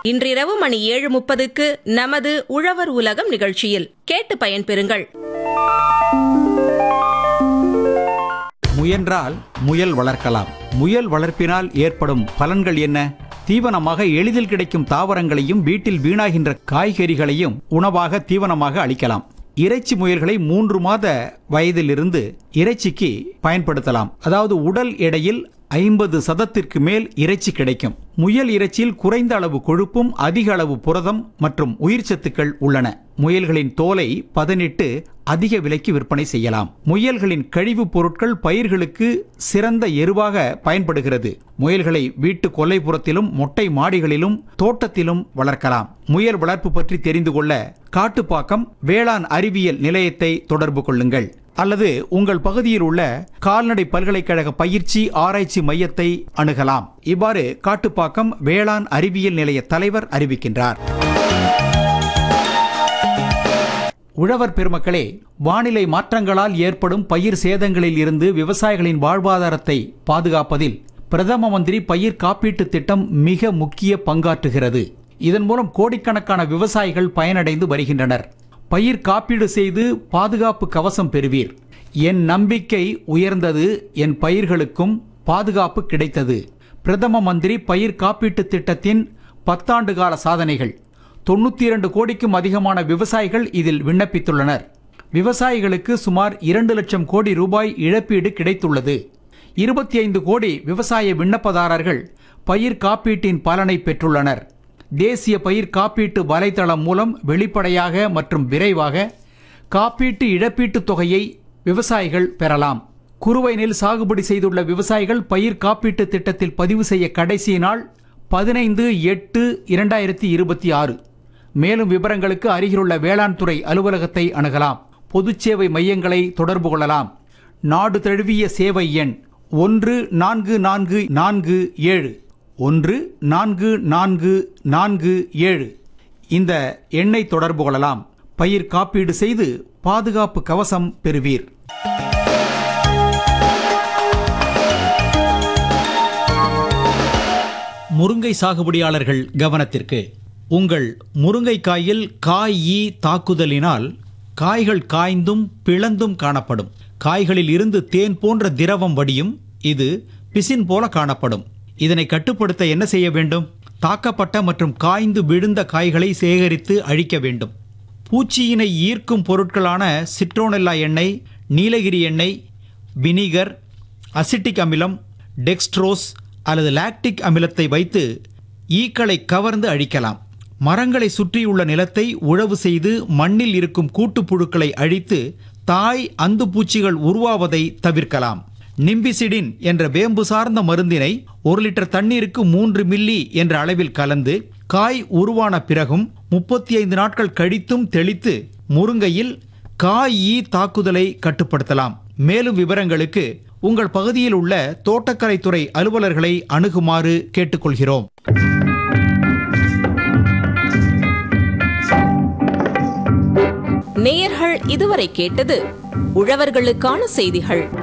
இன்றிரவு மணி ஏழு முப்பதுக்கு நமது உழவர் உலகம் நிகழ்ச்சியில் கேட்டு பயன்பெறுங்கள் முயன்றால் முயல் வளர்க்கலாம் முயல் வளர்ப்பினால் ஏற்படும் பலன்கள் என்ன தீவனமாக எளிதில் கிடைக்கும் தாவரங்களையும் வீட்டில் வீணாகின்ற காய்கறிகளையும் உணவாக தீவனமாக அளிக்கலாம் இறைச்சி முயல்களை மூன்று மாத வயதிலிருந்து இறைச்சிக்கு பயன்படுத்தலாம் அதாவது உடல் எடையில் ஐம்பது சதத்திற்கு மேல் இறைச்சி கிடைக்கும் முயல் இறைச்சியில் குறைந்த அளவு கொழுப்பும் அதிக அளவு புரதம் மற்றும் உயிர்ச்சத்துக்கள் உள்ளன முயல்களின் தோலை பதனிட்டு அதிக விலைக்கு விற்பனை செய்யலாம் முயல்களின் கழிவுப் பொருட்கள் பயிர்களுக்கு சிறந்த எருவாக பயன்படுகிறது முயல்களை வீட்டு கொல்லைப்புறத்திலும் மொட்டை மாடிகளிலும் தோட்டத்திலும் வளர்க்கலாம் முயல் வளர்ப்பு பற்றி தெரிந்து கொள்ள காட்டுப்பாக்கம் வேளாண் அறிவியல் நிலையத்தை தொடர்பு கொள்ளுங்கள் அல்லது உங்கள் பகுதியில் உள்ள கால்நடை பல்கலைக்கழக பயிற்சி ஆராய்ச்சி மையத்தை அணுகலாம் இவ்வாறு காட்டுப்பாக்கம் வேளாண் அறிவியல் நிலைய தலைவர் அறிவிக்கின்றார் உழவர் பெருமக்களே வானிலை மாற்றங்களால் ஏற்படும் பயிர் சேதங்களில் இருந்து விவசாயிகளின் வாழ்வாதாரத்தை பாதுகாப்பதில் பிரதம மந்திரி பயிர் காப்பீட்டு திட்டம் மிக முக்கிய பங்காற்றுகிறது இதன் மூலம் கோடிக்கணக்கான விவசாயிகள் பயனடைந்து வருகின்றனர் பயிர் காப்பீடு செய்து பாதுகாப்பு கவசம் பெறுவீர் என் நம்பிக்கை உயர்ந்தது என் பயிர்களுக்கும் பாதுகாப்பு கிடைத்தது பிரதம மந்திரி பயிர் காப்பீட்டு திட்டத்தின் பத்தாண்டு கால சாதனைகள் தொண்ணூற்றி இரண்டு கோடிக்கும் அதிகமான விவசாயிகள் இதில் விண்ணப்பித்துள்ளனர் விவசாயிகளுக்கு சுமார் இரண்டு லட்சம் கோடி ரூபாய் இழப்பீடு கிடைத்துள்ளது இருபத்தி ஐந்து கோடி விவசாய விண்ணப்பதாரர்கள் பயிர் காப்பீட்டின் பலனை பெற்றுள்ளனர் தேசிய பயிர் காப்பீட்டு வலைதளம் மூலம் வெளிப்படையாக மற்றும் விரைவாக காப்பீட்டு இழப்பீட்டுத் தொகையை விவசாயிகள் பெறலாம் குறுவை நெல் சாகுபடி செய்துள்ள விவசாயிகள் பயிர் காப்பீட்டு திட்டத்தில் பதிவு செய்ய கடைசி நாள் பதினைந்து எட்டு இரண்டாயிரத்தி இருபத்தி ஆறு மேலும் விவரங்களுக்கு அருகிலுள்ள வேளாண் துறை அலுவலகத்தை அணுகலாம் பொதுச் சேவை மையங்களை தொடர்பு கொள்ளலாம் நாடு தழுவிய சேவை எண் ஒன்று நான்கு நான்கு நான்கு ஏழு ஒன்று நான்கு நான்கு நான்கு ஏழு இந்த எண்ணை தொடர்பு கொள்ளலாம் பயிர் காப்பீடு செய்து பாதுகாப்பு கவசம் பெறுவீர் முருங்கை சாகுபடியாளர்கள் கவனத்திற்கு உங்கள் முருங்கைக்காயில் காய் ஈ தாக்குதலினால் காய்கள் காய்ந்தும் பிளந்தும் காணப்படும் காய்களில் இருந்து தேன் போன்ற திரவம் வடியும் இது பிசின் போல காணப்படும் இதனை கட்டுப்படுத்த என்ன செய்ய வேண்டும் தாக்கப்பட்ட மற்றும் காய்ந்து விழுந்த காய்களை சேகரித்து அழிக்க வேண்டும் பூச்சியினை ஈர்க்கும் பொருட்களான சிட்ரோனெல்லா எண்ணெய் நீலகிரி எண்ணெய் வினிகர் அசிட்டிக் அமிலம் டெக்ஸ்ட்ரோஸ் அல்லது லாக்டிக் அமிலத்தை வைத்து ஈக்களை கவர்ந்து அழிக்கலாம் மரங்களை சுற்றியுள்ள நிலத்தை உழவு செய்து மண்ணில் இருக்கும் கூட்டுப்புழுக்களை அழித்து தாய் அந்து பூச்சிகள் உருவாவதை தவிர்க்கலாம் நிம்பிசிடின் என்ற வேம்பு சார்ந்த மருந்தினை ஒரு லிட்டர் தண்ணீருக்கு மூன்று மில்லி என்ற அளவில் கலந்து காய் உருவான பிறகும் முப்பத்தி ஐந்து நாட்கள் கழித்தும் தெளித்து முருங்கையில் காய் ஈ தாக்குதலை கட்டுப்படுத்தலாம் மேலும் விவரங்களுக்கு உங்கள் பகுதியில் உள்ள தோட்டக்கலைத்துறை அலுவலர்களை அணுகுமாறு கேட்டுக்கொள்கிறோம் நேயர்கள் இதுவரை கேட்டது உழவர்களுக்கான செய்திகள்